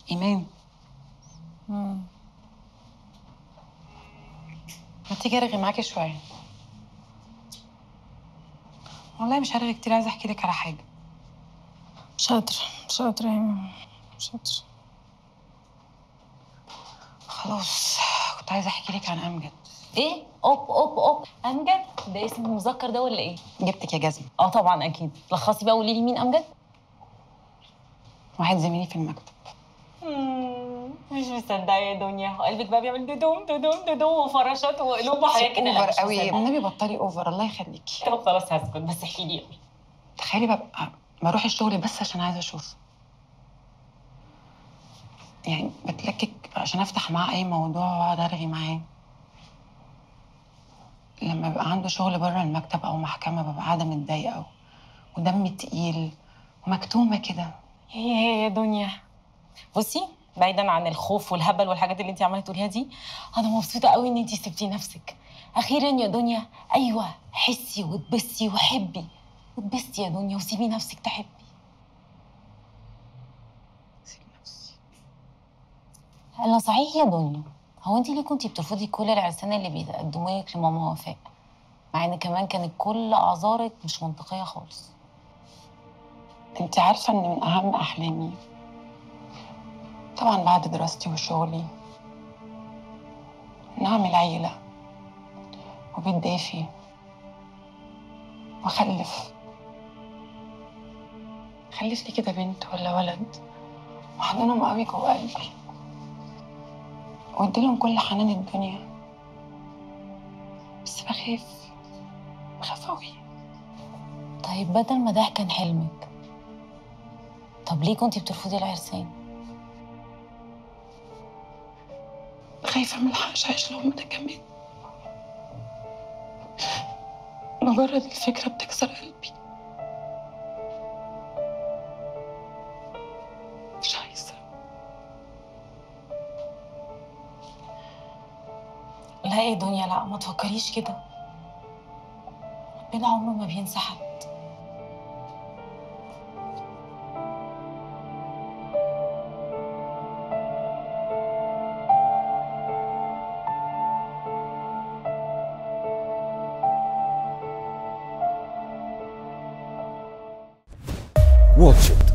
ايمان ما تيجي ارغي معاكي شويه والله مش هرغي كتير عايزه احكي لك على حاجه مش قادرة مش قادرة يا إيمان مش قادرة خلاص كنت عايزه احكي لك عن امجد ايه اوب اوب اوب امجد ده اسم المذكر ده ولا ايه جبتك يا جزمه اه طبعا اكيد لخصي بقى قولي لي مين امجد واحد زميلي في المكتب مش مصدقه يا دنيا قلبك بقى بيعمل دودوم دودوم دودوم وفراشات وقلوب وحاجات كده لا، اوفر مش قوي مصدقة. النبي بطلي اوفر الله يخليكي طب خلاص هسكت بس احكي لي قوي تخيلي ببقى بروح الشغل بس عشان عايزه اشوفه يعني بتلكك عشان افتح معاه اي موضوع واقعد ارغي معاه لما بيبقى عنده شغل بره المكتب او محكمه ببقى قاعده متضايقه ودمي تقيل ومكتومه كده يا يا دنيا بصي بعيدا عن الخوف والهبل والحاجات اللي انت عماله تقوليها دي انا مبسوطه قوي ان انت سبتي نفسك اخيرا يا دنيا ايوه حسي واتبسي وحبي اتبسي يا دنيا وسيبي نفسك تحبي سيب نفسي انا صحيح يا دنيا هو انت ليه كنتي بترفضي كل العرسان اللي بيقدموا لك لماما وفاء مع ان كمان كانت كل اعذارك مش منطقيه خالص انت عارفه ان من اهم احلامي طبعا بعد دراستي وشغلي ان اعمل عيله وبيت دافي واخلف خلف لي كده بنت ولا ولد واحضنهم قوي جوه قلبي واديلهم كل حنان الدنيا بس بخاف بخاف قوي طيب بدل ما ده كان حلمك طب ليه كنتي بترفضي العرسان خايفة ملحقش أعيش لهم أنا كمان مجرد الفكرة بتكسر قلبي مش عايزة لا يا دنيا لا ما تفكريش كده ربنا عمره ما بينسى حد واتش إت